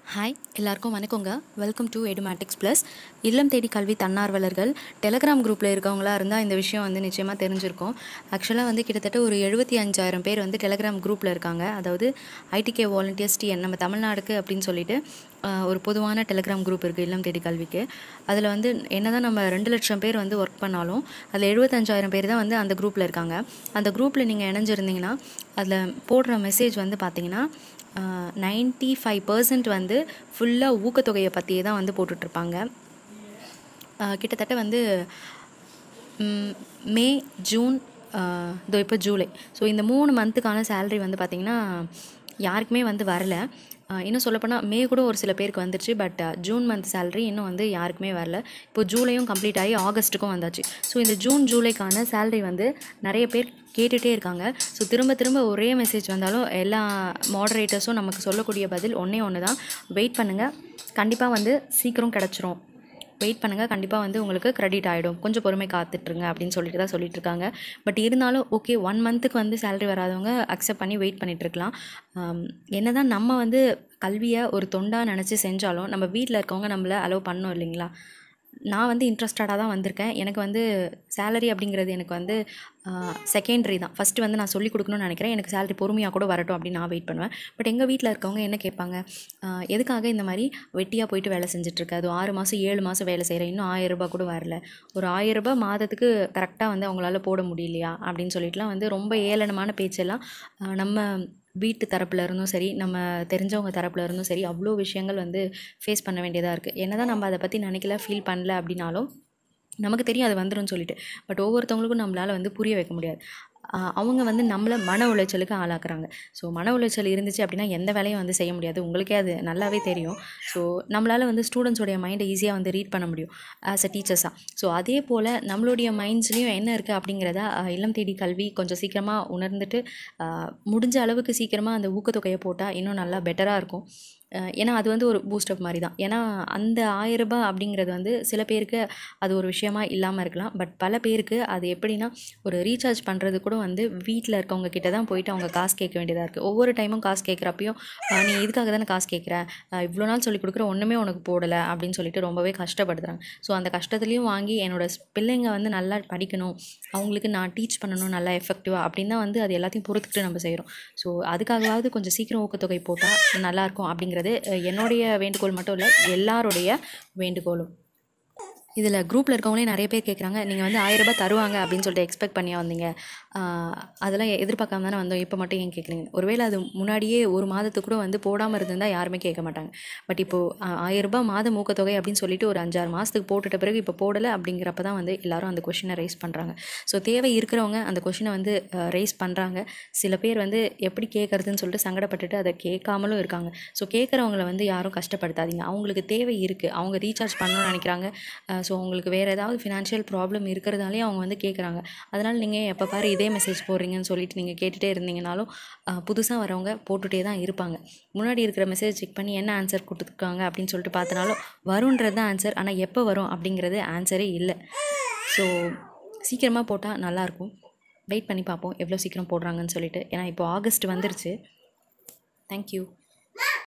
hi எல்லாருக்கும் வணக்கங்க welcome to Edumatics plus இல்லம் தேடி கல்வி தன்னார்வலர்கள் டெலகிராம் குரூப்பில் இருக்கவங்களா இருந்தால் இந்த விஷயம் வந்து நிச்சயமாக தெரிஞ்சிருக்கும் ஆக்சுவலாக வந்து கிட்டத்தட்ட ஒரு எழுபத்தி அஞ்சாயிரம் பேர் வந்து டெலகிராம் குரூப்பில் இருக்காங்க அதாவது ஐடிகே வாலண்டியர்ஸ் டிஎன் நம்ம தமிழ்நாடுக்கு அப்படின்னு சொல்லிட்டு ஆஹ், ஒரு பொதுவான டெலகிராம் குரூப் இருக்குது இல்லம் தேடி கல்விக்கு அதில் வந்து என்ன தான் நம்ம ரெண்டு லட்சம் பேர் வந்து ஒர்க் பண்ணாலும் அதில் எழுபத்தஞ்சாயிரம் பேர் தான் வந்து அந்த குரூப்பில் இருக்காங்க அந்த குரூப்பில் நீங்கள் இணைஞ்சிருந்தீங்கன்னா அதில் போடுற மெசேஜ் வந்து பார்த்தீங்கன்னா நைன்ட்டி ஃபைவ் பர்சன்ட் வந்து ஃபுல்லாக ஊக்கத்தொகையை பற்றியே தான் வந்து போட்டுட்ருப்பாங்க கிட்டத்தட்ட வந்து ம், மே ஜூன் ஆஹ், இதோ இப்போ ஜூலை ஸோ இந்த மூணு மந்த்துக்கான சேலரி வந்து பார்த்திங்கன்னா யாருக்குமே வந்து வரல ஆஹ், இன்னும் சொல்லப்போனால் மே கூட ஒரு சில பேருக்கு வந்துருச்சு பட் ஜூன் மந்த் சேலரி இன்னும் வந்து யாருக்குமே வரல இப்போ ஜூலையும் கம்ப்ளீட் ஆகி ஆகஸ்ட்டுக்கும் வந்தாச்சு ஸோ இந்த ஜூன் ஜூலைக்கான சேலரி வந்து நிறைய பேர் கேட்டுகிட்டே இருக்காங்க ஸோ திரும்ப திரும்ப ஒரே மெசேஜ் வந்தாலும் எல்லா மாடரேட்டர்ஸும் நமக்கு சொல்லக்கூடிய பதில் ஒன்றே ஒன்று தான் வெயிட் பண்ணுங்கள் கண்டிப்பாக வந்து சீக்கிரம் கிடச்சிரும் வெயிட் பண்ணுங்கள் கண்டிப்பாக வந்து உங்களுக்கு கிரெடிட் ஆகிடும் கொஞ்சம் பொறுமை காத்துட்ருங்க அப்படின்னு சொல்லிட்டு தான் சொல்லிட்டு இருக்காங்க பட் இருந்தாலும் ஓகே ஒன் மந்த்துக்கு வந்து சேலரி வராதவங்க அக்செப்ட் பண்ணி வெயிட் பண்ணிட்டு இருக்கலாம் என்ன தான் நம்ம வந்து கல்வியை ஒரு தொண்டாக நினச்சி செஞ்சாலும் நம்ம வீட்டில் இருக்கவங்க நம்மளை அலோவ் பண்ணோம் இல்லைங்களா நான் வந்து இன்ட்ரெஸ்டடாக தான் வந்திருக்கேன் எனக்கு வந்து சேலரி அப்படிங்கிறது எனக்கு வந்து செகண்டரி தான் ஃபஸ்ட்டு வந்து நான் சொல்லிக் கொடுக்கணும்னு நினைக்கிறேன் எனக்கு சேலரி பொறுமையாக கூட வரட்டும் அப்படின்னு நான் வெயிட் பண்ணுவேன் பட் எங்கள் வீட்டில் இருக்கவங்க என்ன கேட்பாங்க ஆஹ் எதுக்காக இந்த மாதிரி வெட்டியாக போயிட்டு வேலை செஞ்சுட்ருக்க அது ஆறு மாதம் ஏழு மாதம் வேலை செய்கிறேன் இன்னும் ஆயிரம் ரூபாய் கூட வரல ஒரு ஆயிரம் ரூபாய் மாதத்துக்கு கரெக்டாக வந்து அவங்களால போட முடியலையா அப்படின்னு சொல்லிட்டுலாம் வந்து ரொம்ப ஏளனமான பேச்செல்லாம் ஆஹ் நம்ம வீட்டு தரப்புல இருந்தும் சரி நம்ம தெரிஞ்சவங்க தரப்புல இருந்தும் சரி அவ்வளோ விஷயங்கள் வந்து ஃபேஸ் பண்ண வேண்டியதாக இருக்குது என்ன தான் நம்ம அதை பற்றி நினைக்கல ஃபீல் பண்ணல அப்படின்னாலும் நமக்கு தெரியும் அது வந்துரும்னு சொல்லிட்டு பட் ஒவ்வொருத்தவங்களுக்கும் நம்மளால் வந்து புரிய வைக்க முடியாது ஆஹ் அவங்க வந்து நம்மளை மன உளைச்சலுக்கு ஆளாக்குறாங்க ஸோ மன உளைச்சல் இருந்துச்சு அப்படின்னா எந்த வேலையும் வந்து செய்ய முடியாது உங்களுக்கே அது நல்லாவே தெரியும் ஸோ நம்மளால் வந்து ஸ்டூடெண்ட்ஸோடைய மைண்டை ஈஸியாக வந்து ரீட் பண்ண முடியும் ஆஸ் அ டீச்சர்ஸாக ஸோ அதே போல் நம்மளுடைய மைண்ட்ஸ்லேயும் என்ன இருக்குது அப்படிங்கிறத ஆஹ் இல்லம் தேடி கல்வி கொஞ்சம் சீக்கிரமாக உணர்ந்துட்டு ஆஹ் முடிஞ்ச அளவுக்கு சீக்கிரமாக அந்த ஊக்கத்தொகையை போட்டால் இன்னும் நல்லா பெட்டராக இருக்கும் ஆஹ் ஏன்னா அது வந்து ஒரு பூஸ்டப் மாதிரி தான் ஏன்னா அந்த ஆயிரம் ரூபாய் அப்படிங்கிறது வந்து சில பேருக்கு அது ஒரு விஷயமா இல்லாமல் இருக்கலாம் பட் பல பேருக்கு அது எப்படின்னா ஒரு ரீசார்ஜ் பண்ணுறது கூட வந்து வீட்டில் இருக்கவங்க கிட்ட தான் போயிட்டு அவங்க காசு கேட்க வேண்டியதாக இருக்குது ஒவ்வொரு டைமும் காசு கேட்குறப்பையும் நீ இதுக்காக தானே காசு கேட்குற இவ்வளோ நாள் சொல்லி கொடுக்குற ஒன்றுமே உனக்கு போடலை அப்படின்னு சொல்லிட்டு ரொம்பவே கஷ்டப்படுத்துறாங்க ஸோ அந்த கஷ்டத்துலேயும் வாங்கி என்னோட ஸ்- பிள்ளைங்க வந்து நல்லா படிக்கணும் அவங்களுக்கு நான் டீச் பண்ணணும் நல்லா எஃபெக்டிவாக அப்படின்னு தான் வந்து அது எல்லாத்தையும் பொறுத்துக்கிட்டு நம்ம செய்கிறோம் ஸோ அதுக்காகவாவது கொஞ்சம் சீக்கிரம் ஊக்கத்தொகை போட்டால் நல்லாயிருக்கும் அப்படிங்கிறது அஹ், என்னுடைய வேண்டுகோள் மட்டும் இல்லை எல்லாருடைய வேண்டுகோளும் இதில் குரூப்பில் இருக்கவங்களே நிறைய பேர் கேட்குறாங்க நீங்கள் வந்து ஆயிரம் ரூபாய் தருவாங்க அப்படின்னு சொல்லிட்டு எக்ஸ்பெக்ட் பண்ணியா வந்தீங்க ஆஹ் அதெல்லாம் எதிர்பார்க்காம தானே வந்தோம் இப்போ மட்டும் ஏன் கேட்குறீங்க ஒருவேளை அது முன்னாடியே ஒரு மாதத்துக்கு கூட வந்து போடாமல் இருந்திருந்தால் யாருமே கேட்க மாட்டாங்க பட் இப்போது ஆயிரம் ரூபாய் மாத ஊக்கத்தொகை அப்படின்னு சொல்லிட்டு ஒரு அஞ்சாறு மாதத்துக்கு போட்டுட்ட பிறகு இப்போ போடலை அப்படிங்கிறப்ப தான் வந்து எல்லாரும் அந்த கொஷினை ரைஸ் பண்ணுறாங்க ஸோ தேவை இருக்கிறவங்க அந்த கொஷினை வந்து ரைஸ் பண்ணுறாங்க சில பேர் வந்து எப்படி கேட்குறதுன்னு சொல்லிட்டு சங்கடப்பட்டுட்டு அதை கேட்காமலும் இருக்காங்க ஸோ கேட்குறவங்கள வந்து யாரும் கஷ்டப்படுத்தாதீங்க அவங்களுக்கு தேவை இருக்குது அவங்க ரீசார்ஜ் பண்ணணும்னு நினைக்கிறாங்க ஸோ அவங்களுக்கு வேறு ஏதாவது ஃபினான்ஷியல் ப்ராப்ளம் இருக்கிறதாலே அவங்க வந்து கேட்குறாங்க அதனால் நீங்கள் எப்போ பாரு இதே மெசேஜ் போடுறீங்கன்னு சொல்லிட்டு நீங்கள் கேட்டுகிட்டே இருந்தீங்கனாலும் புதுசாக வரவங்க போட்டுகிட்டே தான் இருப்பாங்க முன்னாடி இருக்கிற மெசேஜ் செக் பண்ணி என்ன ஆன்சர் கொடுத்துருக்காங்க அப்படின்னு சொல்லிட்டு பார்த்தனாலும் வரும்ன்றது தான் ஆன்சர் ஆனால் எப்போ வரும் அப்படிங்கிறது ஆன்சரே இல்லை ஸோ சீக்கிரமாக போட்டால் நல்லாயிருக்கும் வெயிட் பண்ணி பார்ப்போம் எவ்வளோ சீக்கிரம் போடுறாங்கன்னு சொல்லிட்டு ஏன்னா இப்போ ஆகஸ்ட் வந்துருச்சு தேங்க்யூ